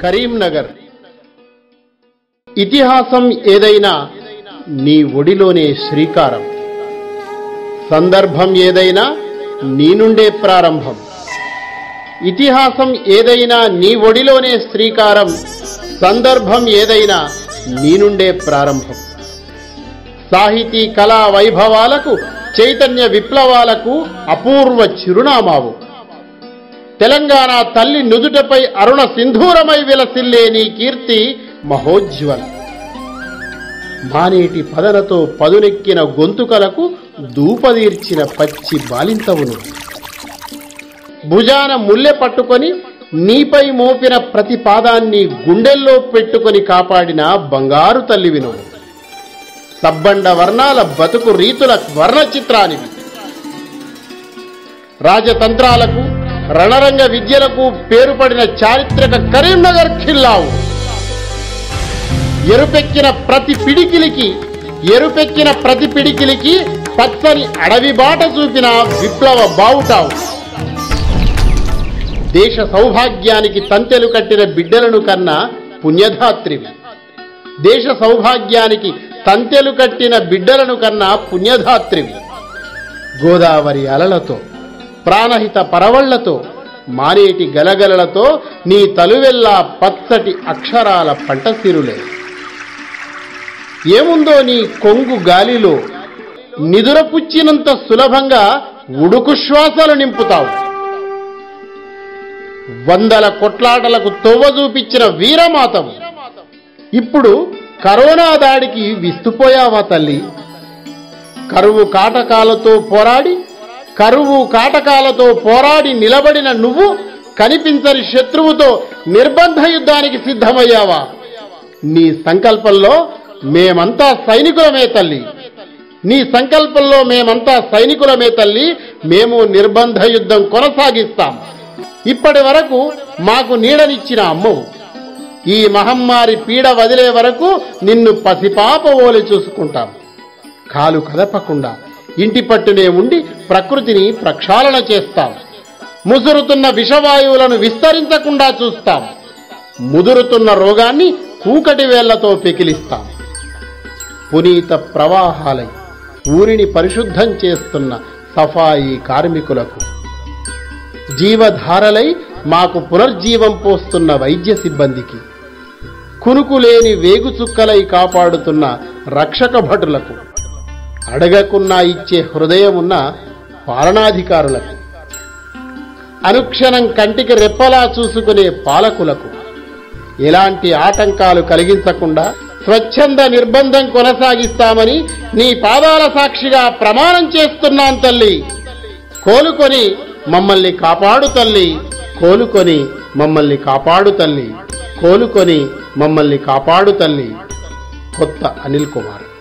కరీంనగర్ ఇతిహాసం ఏదైనా నీ ఒడిలోనే శ్రీకారం సందర్భం ఏదైనా నీ నుండే ప్రారంభం ఇతిహాసం ఏదైనా నీ ఒడిలోనే శ్రీకారం సందర్భం ఏదైనా నీ నుండే ప్రారంభం సాహితీ కళా వైభవాలకు చైతన్య విప్లవాలకు అపూర్వ చిరునామావు తెలంగాణ తల్లి నుదుటపై అరుణ సింధూరమై విలసిల్లే నీ కీర్తి మహోజ్వల మానేటి పదలతో పదునెక్కిన గొంతుకలకు దూపదీర్చిన పచ్చి బాలింతవును భుజాన ముల్లె పట్టుకొని నీపై మోపిన ప్రతి పాదాన్ని గుండెల్లో పెట్టుకొని కాపాడిన బంగారు తల్లివి నువ్వు సబ్బండ వర్ణాల బతుకు రీతుల వర్ణ చిత్రానివి రాజతంత్రాలకు రణరంగ విద్యలకు పేరుపడిన చారిత్రక కరీంనగర్ ఖిల్లావు ఎరుపెక్కిన ప్రతి పిడికిలికి ఎరుపెక్కిన ప్రతి పిడికిలికి పచ్చని అడవి బాట చూపిన విప్లవ బావుటావు దేశ సౌభాగ్యానికి తంతెలు కట్టిన బిడ్డలను కన్నా పుణ్యధాత్రివి దేశ సౌభాగ్యానికి తంతెలు కట్టిన బిడ్డలను కన్నా పుణ్యధాత్రివి గోదావరి అలలతో ప్రాణహిత పరవళ్లతో మారేటి గలగలలతో నీ తలువెల్లా పచ్చటి అక్షరాల పంటసిరులే ఏముందో నీ కొంగు గాలిలో నిదురపుచ్చినంత సులభంగా ఉడుకు శ్వాసలు నింపుతావు వందల కొట్లాటలకు తొవ్వ చూపించిన వీరమాతవు ఇప్పుడు కరోనా దాడికి విస్తుపోయావా తల్లి కరువు కాటకాలతో పోరాడి కరువు కాటకాలతో పోరాడి నిలబడిన నువ్వు కనిపించని శత్రువుతో నిర్బంధ యుద్ధానికి సిద్ధమయ్యావా నీ సంకల్పంలో మేమంతా సైనికులమే తల్లి నీ సంకల్పంలో మేమంతా సైనికులమే తల్లి మేము నిర్బంధ యుద్ధం కొనసాగిస్తాం ఇప్పటి వరకు మాకు నీడనిచ్చిన అమ్మవు ఈ మహమ్మారి పీడ వదిలే వరకు నిన్ను పసిపాప ఓలి చూసుకుంటాం కాలు కదపకుండా ఇంటి పట్టునే ఉండి ప్రకృతిని ప్రక్షాళన చేస్తాం ముసురుతున్న విషవాయువులను విస్తరించకుండా చూస్తాం ముదురుతున్న రోగాన్ని కూకటి వేళ్లతో పెకిలిస్తాం పునీత ప్రవాహాలై ఊరిని పరిశుద్ధం చేస్తున్న సఫాయి కార్మికులకు జీవధారలై మాకు పునర్జీవం పోస్తున్న వైద్య సిబ్బందికి కునుకులేని వేగు చుక్కలై కాపాడుతున్న రక్షక భటులకు అడగకున్నా ఇచ్చే హృదయమున్న పాలనాధికారులకు అనుక్షణం కంటికి రెప్పలా చూసుకునే పాలకులకు ఎలాంటి ఆటంకాలు కలిగించకుండా స్వచ్ఛంద నిర్బంధం కొనసాగిస్తామని నీ పాదాల సాక్షిగా ప్రమాణం చేస్తున్నాం తల్లి కోలుకొని మమ్మల్ని కాపాడు తల్లి కోలుకొని మమ్మల్ని కాపాడు తల్లి కోలుకొని మమ్మల్ని కాపాడు తల్లి కొత్త అనిల్ కుమార్